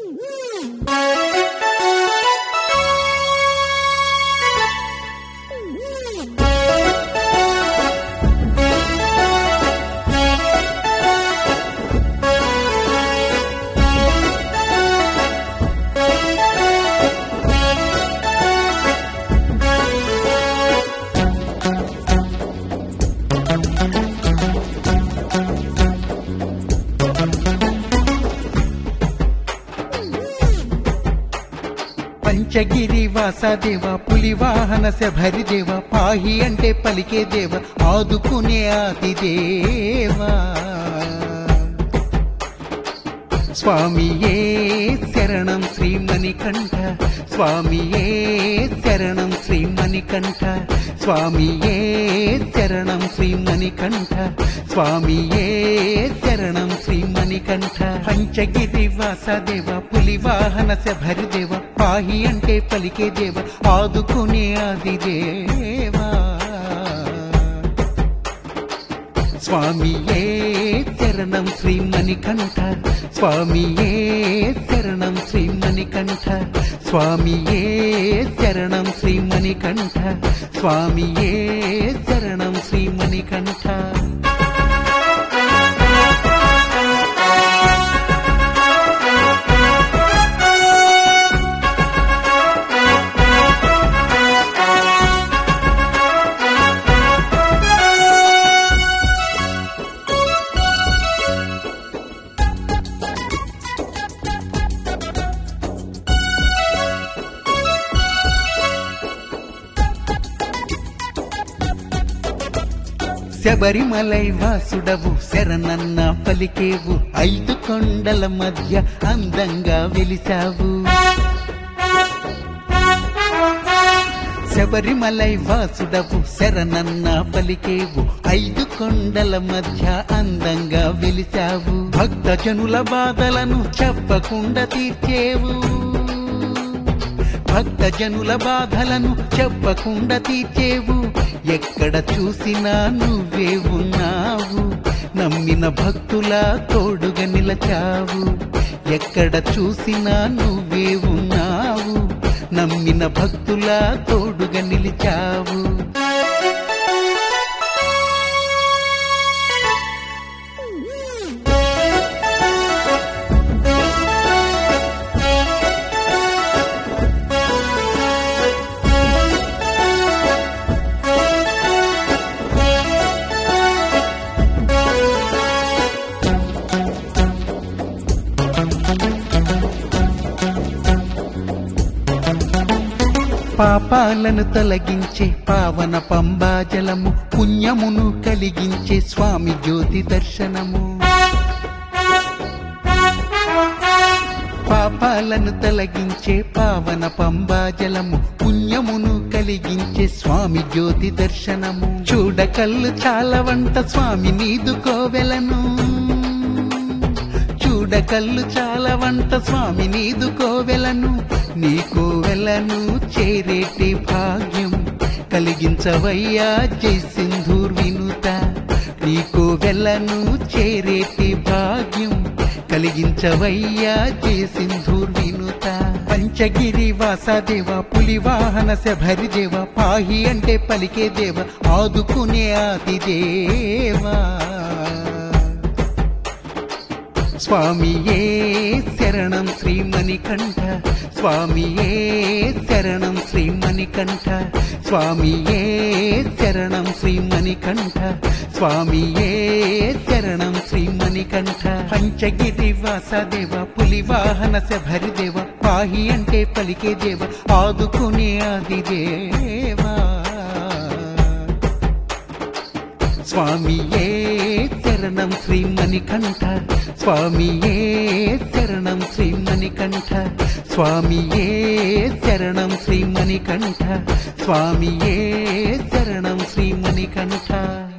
పంచగిరి వాసదేవ పులివాహన శబరి దేవ పాహి అంటే పలికే దేవ ఆదుకునే ఆది దేవా స్వామియే శరణం శ్రీమణికంఠ స్వామియే శరణం శ్రీమణికంఠ స్వామియే శరణం శ్రీమణికంఠ స్వామియే శరణం శ్రీమణికంఠ పంచగిరి వాసదేవ పులివాహన శబరి దేవ పాహి అంటే పలికే దేవ ఆదుకునే ఆది దేవా స్వామియే శరణం శ్రీమణికంఠ స్వామియే శరణం శ్రీమణికంఠ స్వామియే శరణం శ్రీమణికంఠ స్వామియే శరణం శ్రీమణికంఠ శబరిమలై వాసుడవు శరణన్న పలికేవు ఐదు కొండల మధ్య అందంగా వెలిసావు శబరిమలై వాసుడవు శరణన్న పలికేవు ఐదు కొండల మధ్య అందంగా వెలిసావు భక్త జనుల బాధలను చెప్పకుండా తీర్చేవు భక్త జనుల బాధలను చెప్పకుండా తీర్చేవు ఎక్కడ చూసినా నువ్వే ఉన్నావు నమ్మిన భక్తుల తోడుగా నిలచావు ఎక్కడ చూసినా నువ్వే ఉన్నావు నమ్మిన భక్తుల తోడుగా నిలిచావు పాపాలను తొలగించే పావన పంబాజలము పుణ్యమును కలిగించే స్వామి జ్యోతి దర్శనము పాపాలను తొలగించే పావన పంబాజలము పుణ్యమును కలిగించే స్వామి జ్యోతి దర్శనము చూడకల్లు చాలా వంట స్వామి నీదు కోవెలను చూడకల్లు చాలా వంట స్వామి నీదు కోవెలను నీ కోవెలను చేరేటి భాగ్యం కలిగించవయ్యా జై సింధూర్ వినుత నీ కోవెలను చేరేటి భాగ్యం కలిగించవయ్యా జై సింధూర్ వినుత పంచగిరి వాసదేవ పులివాహన శబరి దేవ పాహి అంటే పలికే దేవ ఆదుకునే ఆది దేవా స్వామియే శరణం శ్రీమణికంఠ స్వామియే శరణం శ్రీమణికంఠ స్వామియే శరణం శ్రీమణికంఠ స్వామియే శరణం శ్రీమణికంఠ పంచగిరి వాసదేవ పులివాహన శబరి దేవ పాహి అంటే పలికే దేవ ఆదుకునే ఆది దేవా స్వామియే శరణం శ్రీమణికంఠ స్వామియే శరణం శ్రీమణికంఠ స్వామియే శరణం శ్రీమణికంఠ స్వామియే శరణం శ్రీమణికంఠ